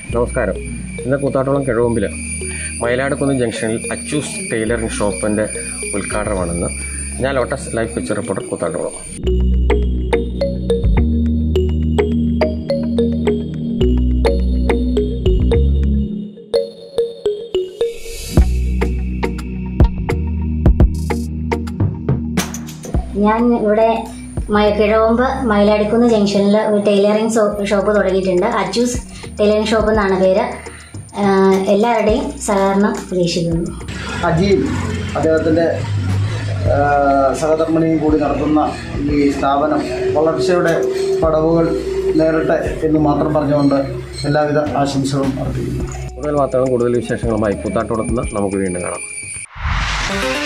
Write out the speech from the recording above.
നമസ്കാരം ഇന്ന് കൂത്താട്ടോളം കിഴവുമ്പിൽ മയിലാടുകുന്ന് ജംഗ്ഷനിൽ അച്ചൂസ് ടൈലറിംഗ് ഷോപ്പിൻ്റെ ഉദ്ഘാടനമാണെന്ന് ഞാൻ lotus life picture reporter Koothattukulam ഞാൻ ഇവിടെ മ- കിഴവമ്പ് മയിലാടിക്കുന്ന് ജംഗ്ഷനിൽ ഒരു ടൈലറിംഗ് സോ- ഷോപ്പ് തുടങ്ങിയിട്ടുണ്ട് അച്ചൂസ് ടൈലറിംഗ് ഷോപ്പ് എന്നാണ് പേര് ആഹ് എല്ലാവരുടെയും സഹകരണം പ്രതീക്ഷിക്കുന്നു അജീം അദ്ദേഹത്തിൻ്റെ സഹധർമ്മിണിയും കൂടി നടത്തുന്ന ഈ സ്ഥാപനം വളർച്ചയുടെ പടവുകൾ നേരട്ടെ എന്ന് മാത്രം പറഞ്ഞുകൊണ്ട് എല്ലാവിധ ആശംസകളും അർപ്പിക്കുന്നു കൂടുതൽ വാർത്തകളും കൂടുതൽ വിശേഷങ്ങളുമായി കൂത്താട്ടോളത്ത് നിന്ന് നമുക്ക് വീണ്ടും കാണാം